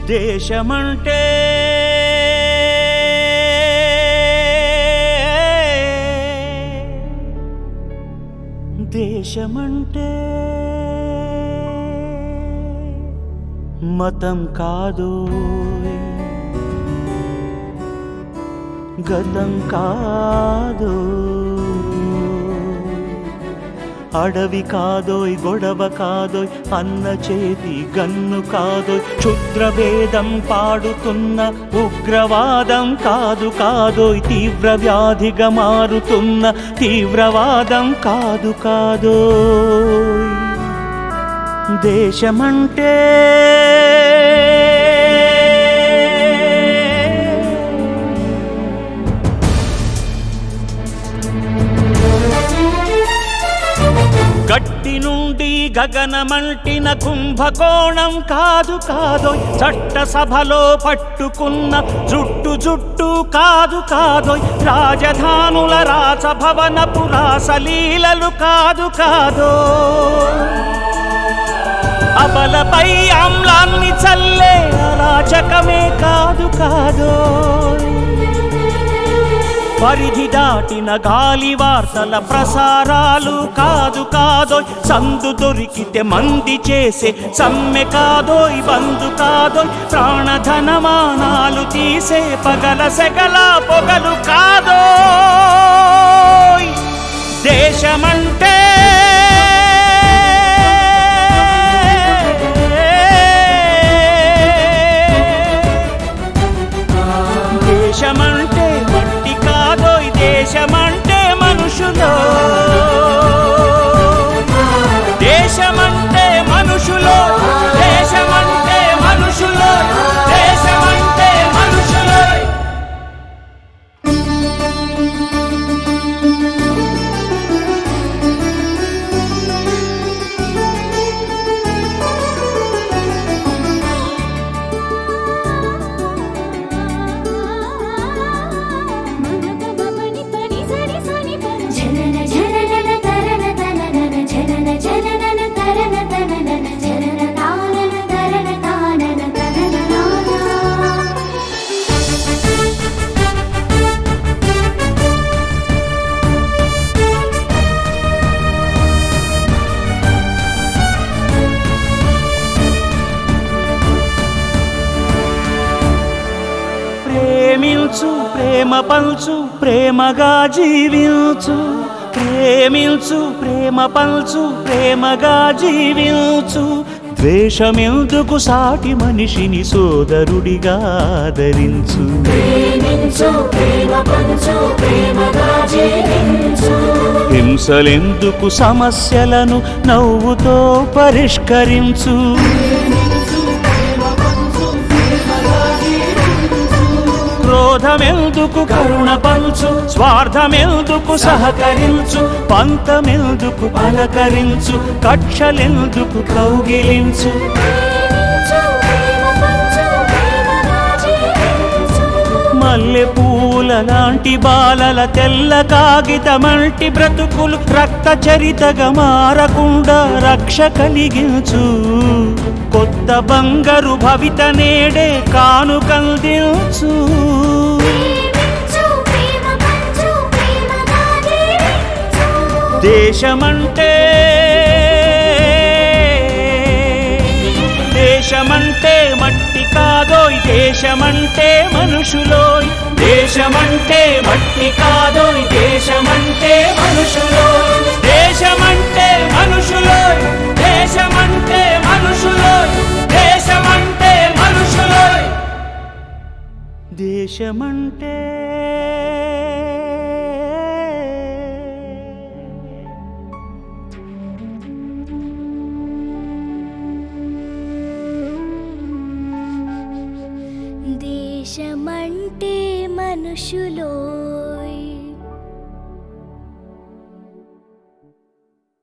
దేశమంటే దేశమంటే మతం కాదు గతం కాదు అడవి కాదోయ్ గొడవ కాదోయ్ అన్న చేతి గన్ను కాదోయ్ క్షుద్రభేదం పాడుతున్న ఉగ్రవాదం కాదు కాదోయ్ తీవ్ర వ్యాధిగా మారుతున్న తీవ్రవాదం కాదు కాదోయ్ దేశమంటే గట్టి నుండి గగనమంటిన కుంభకోణం కాదు కాదోయ్ చట్టసభలో పట్టుకున్న జుట్టు జుట్టు కాదు కాదోయ్ రాజధానుల రాసభవన పురాసలీలలు కాదు కాదో అబలపై ఆమ్లాన్ని చల్లే అరాచకమే కాదు కాదో పరిధి దాటిన గాలి వార్తల ప్రసారాలు కాదు కాదోయ్ సందు దొరికితే మంది చేసే సమ్మె కాదోయ్ బంధు కాదోయ్ ప్రాణధనమానాలు తీసే పగల సెగల పొగలు కాదోయ్ దేశమంటే దేశమంటే మట్టి కాదోయ్ దేశమంటే మనుషులో దేశమంటే మనుషులో దేశమంటే మనుషులో దేశమంటే మనుషులో జనన జనన తరన తనన జనన జనన తరన తనన జనన తానన తరన తానన తనన నానా ప్రేమించు ప్రేమ పంచు ప్రేమగా జీవించు ప్రేమించు ప్రేమ పంచు ప్రేమగా జీవించు ద్వేషమెందుకు సాటి మనిషిని సోదరుడిగా ఆదరించు ప్రేమించు ప్రేమ పంచు ప్రేమగా జీవించు హింసలెందుకు సమస్యలను నవ్వుతో పరిష్కరించు క్రోధమెందుకు కరుణ పంచు స్వార్థమెందుకు సహకరించు పంతమెందుకు పలకరించు కక్షలెందుకు కౌగిలించు ప్రేమించు ప్రేమ పంచు ప్రేమగా జీవించు మల్లె పూల లాంటి బాలల తెల్ల కాగితమంటి బ్రతుకులు రక్త చరితగా మారకుండా రక్ష కలిగించు కొత్త బంగారు భవిత నేడే కానుకందించు ప్రేమించు ప్రేమ పంచు ప్రేమగా జీవించు దేశమంటే దేశమంటే మట్టి కాదోయ్ దేశమంటే మనుషులోయ్ దేశమంటే మట్టి కాదోయ్ దేశమంటే మనుషులోయ్ దేశమంటే మనుషులోయ్ దేశమంటే మనుషులోయ్ దేశమంటే మనుషులోయ్ దేశమంటే దేశమంటే మనుషులో